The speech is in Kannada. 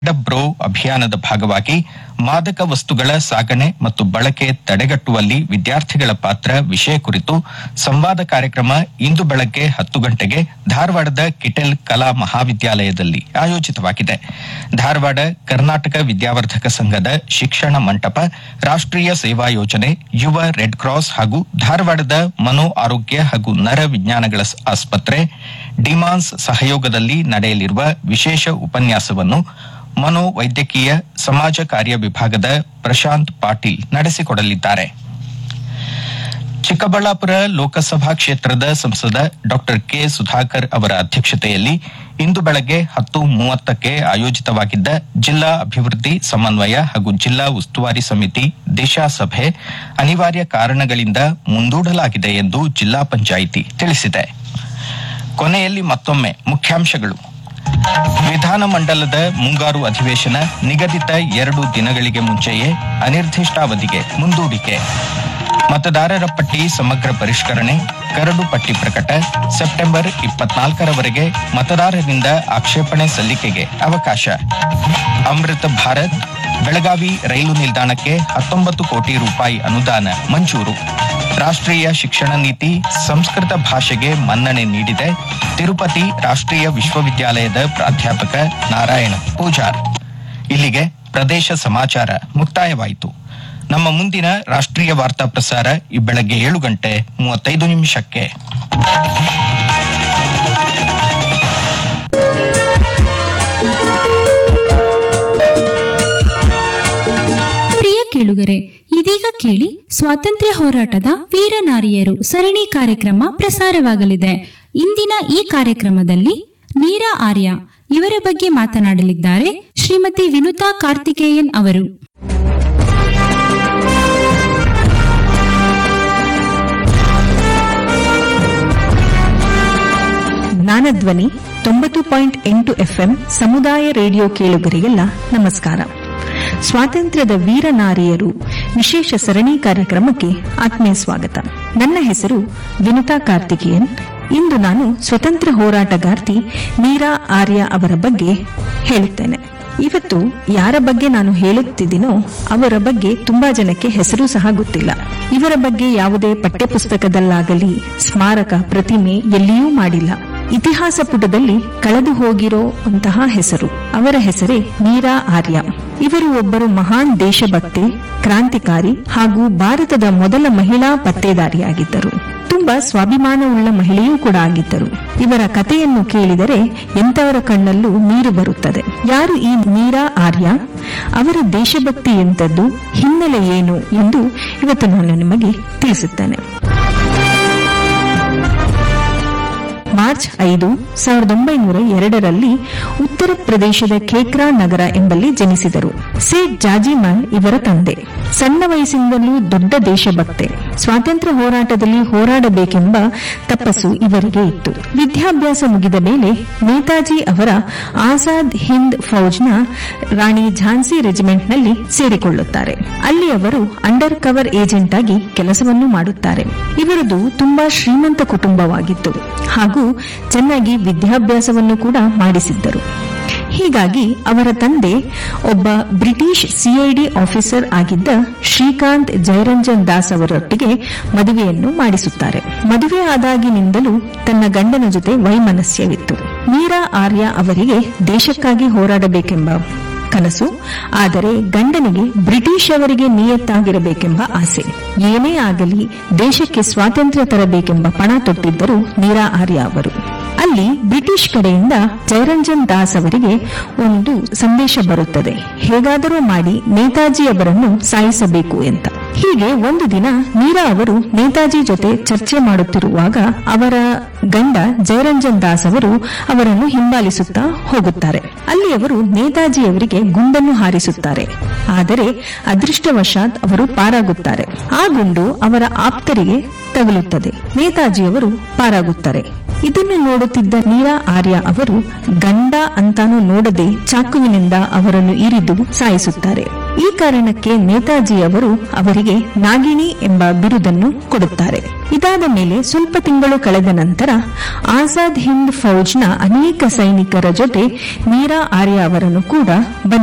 ಬ್ರೋ ಅಭಿಯಾನದ ಭಾಗವಾಗಿ ಮಾದಕ ವಸ್ತುಗಳ ಸಾಗಣೆ ಮತ್ತು ಬಳಕೆ ತಡೆಗಟ್ಟುವಲ್ಲಿ ವಿದ್ಯಾರ್ಥಿಗಳ ಪಾತ್ರ ವಿಷಯ ಕುರಿತು ಸಂವಾದ ಕಾರ್ಯಕ್ರಮ ಇಂದು ಬೆಳಗ್ಗೆ ಹತ್ತು ಗಂಟೆಗೆ ಧಾರವಾಡದ ಕಿಟೆಲ್ ಕಲಾ ಮಹಾವಿದ್ಯಾಲಯದಲ್ಲಿ ಆಯೋಜಿತವಾಗಿದೆ ಧಾರವಾಡ ಕರ್ನಾಟಕ ವಿದ್ಯಾವರ್ಧಕ ಸಂಘದ ಶಿಕ್ಷಣ ಮಂಟಪ ರಾಷ್ಟ್ರೀಯ ಸೇವಾ ಯೋಜನೆ ಯುವ ರೆಡ್ ಕ್ರಾಸ್ ಹಾಗೂ ಧಾರವಾಡದ ಮನೋ ಆರೋಗ್ಯ ಹಾಗೂ ನರ ವಿಜ್ಞಾನಗಳ ಸ್- ಆಸ್ಪತ್ರೆ ಡಿಮಾನ್ಸ್ ಸಹಯೋಗದಲ್ಲಿ ನಡೆಯಲಿರುವ ವಿಶೇಷ ಉಪನ್ಯಾಸವನ್ನು ಮನೋವೈದ್ಯಕೀಯ ಸಮಾಜ ಕಾರ್ಯ ವಿಭಾಗದ ಪ್ರಶಾಂತ್ ಪಾಟೀಲ್ ನಡೆಸಿಕೊಡಲಿದ್ದಾರೆ ಚಿಕ್ಕಬಳ್ಳಾಪುರ ಲೋಕಸಭಾ ಕ್ಷೇತ್ರದ ಸಂಸದ ಡಾಕ್ಟರ್ ಕೆ ಸುಧಾಕರ್ ಅವರ ಅಧ್ಯಕ್ಷತೆಯಲ್ಲಿ ಇಂದು ಬೆಳಗ್ಗೆ ಹತ್ತು ಮೂವತ್ತಕ್ಕೆ ಆಯೋಜಿತವಾಗಿದ್ದ ಜಿಲ್ಲಾ ಅಭಿವೃದ್ಧಿ ಸಮನ್ವಯ ಹಾಗೂ ಜಿಲ್ಲಾ ಉಸ್ತುವಾರಿ ಸಮಿತಿ ದಿಶಾ ಸಭೆ ಅನಿವಾರ್ಯ ಕಾರಣಗಳಿಂದ ಮುಂದೂಡಲಾಗಿದೆ ಎಂದು ಜಿಲ್ಲಾ ಪಂಚಾಯಿತಿ ತಿಳಿಸಿದೆ ಕೊನೆಯಲ್ಲಿ ಮತ್ತೊಮ್ಮೆ ಮುಖ್ಯಾಂಶಗಳು ವಿಧಾನಮಂಡಲದ ಮುಂಗಾರು ಅಧಿವೇಶನ ನಿಗದಿತ ಎರಡು ದಿನಗಳಿಗೆ ಮುಂಚೆಯೇ ಅನಿರ್ದಿಷ್ಟಾವಧಿಗೆ ಮುಂದೂಡಿಕೆ ಮತದಾರರ ಪಟ್ಟಿ ಸಮಗ್ರ ಪರಿಷ್ಕರಣೆ ಕರಡು ಪಟ್ಟಿ ಪ್ರಕಟ ಸೆಪ್ಟೆಂಬರ್ ಇಪ್ಪತ್ನಾಲ್ಕರವರೆಗೆ ಮತದಾರರಿಂದ ಆಕ್ಷೇಪಣೆ ಸಲ್ಲಿಕೆಗೆ ಅವಕಾಶ ಅಮೃತ ಭಾರತ್ ಬೆಳಗಾವಿ ರೈಲು ನಿಲ್ದಾಣಕ್ಕೆ ಹತ್ತೊಂಬತ್ತು ಕೋಟಿ ರೂಪಾಯಿ ಅನುದಾನ ಮಂಜೂರು ರಾಷ್ಟ್ರೀಯ ಶಿಕ್ಷಣ ನೀತಿ ಸಂಸ್ಕೃತ ಭಾಷೆಗೆ ಮನ್ನಣೆ ನೀಡಿದೆ ತಿರುಪತಿ ರಾಷ್ಟ್ರೀಯ ವಿಶ್ವವಿದ್ಯಾಲಯದ ಪ್ರಾಧ್ಯಾಪಕ ನಾರಾಯಣ ಪೂಜಾರ್ ಇಲ್ಲಿಗೆ ಪ್ರದೇಶ ಸಮಾಚಾರ ಮುಕ್ತಾಯವಾಯಿತು ನಮ್ಮ ಮುಂದಿನ ರಾಷ್ಟ್ರೀಯ ವಾರ್ತಾ ಪ್ರಸಾರ ಈ ಬೆಳಗ್ಗೆ ಏಳು ಗಂಟೆ ಮೂವತ್ತೈದು ನಿಮಿಷಕ್ಕೆ ಪ್ರಿಯ ಕೇಳುಗರೆ ಇದೀಗ ಕೇಳಿ ಸ್ವಾತಂತ್ರ್ಯ ಹೋರಾಟದ ವೀರನಾರಿಯರು ಸರಣಿ ಕಾರ್ಯಕ್ರಮ ಪ್ರಸಾರವಾಗಲಿದೆ ಇಂದಿನ ಈ ಕಾರ್ಯಕ್ರಮದಲ್ಲಿ ಮೀರಾ ಆರ್ಯ ಇವರ ಬಗ್ಗೆ ಮಾತನಾಡಲಿದ್ದಾರೆ ಶ್ರೀಮತಿ ವಿನುತಾ ಕಾರ್ತಿಕೇಯನ್ ಅವರು ಜ್ಞಾನಧ್ವನಿ ತೊಂಬತ್ತು ಪಾಯಿಂಟ್ ಎಂಟು ಎಫ್ಎಂ ಸಮುದಾಯ ರೇಡಿಯೋ ಕೇಳುಗರಿಗೆಲ್ಲ ನಮಸ್ಕಾರ ಸ್ವಾತಂತ್ರ್ಯದ ವೀರನಾರಿಯರು ವಿಶೇಷ ಸರಣಿ ಕಾರ್ಯಕ್ರಮಕ್ಕೆ ಆತ್ಮೀಯ ಸ್ವಾಗತ ನನ್ನ ಹೆಸರು ವಿನುತಾ ಕಾರ್ತಿಕೇಯನ್ ಇಂದು ನಾನು ಸ್ವತಂತ್ರ ಹೋರಾಟಗಾರ್ತಿ ಮೀರಾ ಆರ್ಯ ಅವರ ಬಗ್ಗೆ ಹೇಳುತ್ತೇನೆ ಇವತ್ತು ಯಾರ ಬಗ್ಗೆ ನಾನು ಹೇಳುತ್ತಿದ್ದೀನೋ ಅವರ ಬಗ್ಗೆ ತುಂಬಾ ಜನಕ್ಕೆ ಹೆಸರು ಸಹ ಗೊತ್ತಿಲ್ಲ ಇವರ ಬಗ್ಗೆ ಯಾವುದೇ ಪಠ್ಯಪುಸ್ತಕದಲ್ಲಾಗಲಿ ಸ್ಮಾರಕ ಪ್ರತಿಮೆ ಎಲ್ಲಿಯೂ ಮಾಡಿಲ್ಲ ಇತಿಹಾಸ ಪುಟದಲ್ಲಿ ಕಳೆದು ಹೋಗಿರೋ ಅಂತಹ ಹೆಸರು ಅವರ ಹೆಸರೇ ಮೀರಾ ಆರ್ಯ ಇವರು ಒಬ್ಬರು ಮಹಾನ್ ದೇಶಭಕ್ತೆ ಕ್ರಾಂತಿಕಾರಿ ಹಾಗೂ ಭಾರತದ ಮೊದಲ ಮಹಿಳಾ ಪತ್ತೇದಾರಿಯಾಗಿದ್ದರು ತುಂಬಾ ಸ್ವಾಭಿಮಾನವುಳ್ಳ ಮಹಿಳೆಯೂ ಕೂಡ ಆಗಿದ್ದರು ಇವರ ಕಥೆಯನ್ನು ಕೇಳಿದರೆ ಎಂತವರ ಕಣ್ಣಲ್ಲೂ ನೀರು ಬರುತ್ತದೆ ಯಾರು ಈ ಮೀರಾ ಆರ್ಯ ಅವರ ದೇಶಭಕ್ತಿ ಎಂತದ್ದು ಹಿನ್ನೆಲೆ ಏನು ಎಂದು ಇವತ್ತು ನಾನು ನಿಮಗೆ ತಿಳಿಸುತ್ತೇನೆ ಮಾರ್ಚ್ ಐದು ಸಾವಿರದ ಒಂಬೈನೂರ ಎರಡರಲ್ಲಿ ಉತ್ತರ ಪ್ರದೇಶದ ಖೇಕ್ರಾ ನಗರ ಎಂಬಲ್ಲಿ ಜನಿಸಿದರು ಸೇಠ್ ಜಾಜಿಮನ್ ಇವರ ತಂದೆ ಸಣ್ಣ ವಯಸ್ಸಿನಿಂದಲೂ ದೊಡ್ಡ ದೇಶಭಕ್ತೆ ಸ್ವಾತಂತ್ರ್ಯ ಹೋರಾಟದಲ್ಲಿ ಹೋರಾಡಬೇಕೆಂಬ ತಪಸ್ಸು ಇವರಿಗೆ ಇತ್ತು ವಿದ್ಯಾಭ್ಯಾಸ ಮುಗಿದ ಮೇಲೆ ನೇತಾಜಿ ಅವರ ಆಜಾದ್ ಹಿಂದ್ ಫೌಜ್ನ ರಾಣಿ ಝಾನ್ಸಿ ರೆಜಿಮೆಂಟ್ನಲ್ಲಿ ಸೇರಿಕೊಳ್ಳುತ್ತಾರೆ ಅಲ್ಲಿ ಅವರು ಅಂಡರ್ ಕವರ್ ಏಜೆಂಟ್ ಆಗಿ ಕೆಲಸವನ್ನು ಮಾಡುತ್ತಾರೆ ಇವರದು ತುಂಬಾ ಶ್ರೀಮಂತ ಕುಟುಂಬವಾಗಿತ್ತು ಹಾಗೂ ಚೆನ್ನಾಗಿ ವಿದ್ಯಾಭ್ಯಾಸವನ್ನು ಕೂಡ ಮಾಡಿಸಿದ್ದರು ಹೀಗಾಗಿ ಅವರ ತಂದೆ ಒಬ್ಬ ಬ್ರಿಟಿಷ್ ಸಿಐಡಿ ಆಫೀಸರ್ ಆಗಿದ್ದ ಶ್ರೀಕಾಂತ್ ಜಯರಂಜನ್ ದಾಸ್ ಅವರೊಟ್ಟಿಗೆ ಮದುವೆಯನ್ನು ಮಾಡಿಸುತ್ತಾರೆ ಮದುವೆ ಆದಾಗಿನಿಂದಲೂ ತನ್ನ ಗಂಡನ ಜೊತೆ ವೈಮನಸ್ಯವಿತ್ತು ಮೀರಾ ಆರ್ಯ ಅವರಿಗೆ ದೇಶಕ್ಕಾಗಿ ಹೋರಾಡಬೇಕೆಂಬ ಕನಸು ಆದರೆ ಗಂಡನಿಗೆ ಬ್ರಿಟಿಷ್ ಅವರಿಗೆ ನಿಯತ್ತಾಗಿರಬೇಕೆಂಬ ಆಸೆ ಏನೇ ಆಗಲಿ ದೇಶಕ್ಕೆ ಸ್ವಾತಂತ್ರ್ಯ ತರಬೇಕೆಂಬ ಪಣ ತೊಟ್ಟಿದ್ದರು ಮೀರಾ ಆರ್ಯ ಅವರು ಅಲ್ಲಿ ಬ್ರಿಟಿಷ್ ಕಡೆಯಿಂದ ಜಯರಂಜನ್ ದಾಸ್ ಅವರಿಗೆ ಒಂದು ಸಂದೇಶ ಬರುತ್ತದೆ ಹೇಗಾದರೂ ಮಾಡಿ ನೇತಾಜಿ ಅವರನ್ನು ಸಾಯಿಸಬೇಕು ಅಂತ ಹೀಗೆ ಒಂದು ದಿನ ಮೀರಾ ಅವರು ನೇತಾಜಿ ಜೊತೆ ಚರ್ಚೆ ಮಾಡುತ್ತಿರುವಾಗ ಅವರ ಗಂಡ ಜಯರಂಜನ್ ದಾಸ್ ಅವರು ಅವರನ್ನು ಹಿಂಬಾಲಿಸುತ್ತಾ ಹೋಗುತ್ತಾರೆ ಅಲ್ಲಿ ಅವರು ನೇತಾಜಿ ಅವರಿಗೆ ಗುಂಡನ್ನು ಹಾರಿಸುತ್ತಾರೆ ಆದರೆ ಅದೃಷ್ಟವಶಾತ್ ಅವರು ಪಾರಾಗುತ್ತಾರೆ ಆ ಗುಂಡು ಅವರ ಆಪ್ತರಿಗೆ ತಗುಲುತ್ತದೆ ನೇತಾಜಿಯವರು ಪಾರಾಗುತ್ತಾರೆ ಇದನ್ನು ನೋಡುತ್ತಿದ್ದ ನೀರಾ ಆರ್ಯ ಅವರು ಗಂಡ ಅಂತಾನೂ ನೋಡದೆ ಚಾಕುವಿನಿಂದ ಅವರನ್ನು ಇರಿದು ಸಾಯಿಸುತ್ತಾರೆ ಈ ಕಾರಣಕ್ಕೆ ನೇತಾಜಿಯವರು ಅವರಿಗೆ ನಾಗಿಣಿ ಎಂಬ ಬಿರುದನ್ನು ಕೊಡುತ್ತಾರೆ ಇದಾದ ಮೇಲೆ ಸ್ವಲ್ಪ ತಿಂಗಳು ಕಳೆದ ನಂತರ ಆಜಾದ್ ಹಿಂದ್ ಫೌಜ್ನ ಅನೇಕ ಸೈನಿಕರ ಜೊತೆ ಮೀರಾ ಆರ್ಯ ಅವರನ್ನು ಕೂಡ ಬಂಧಿಸಿದ್ದಾರೆ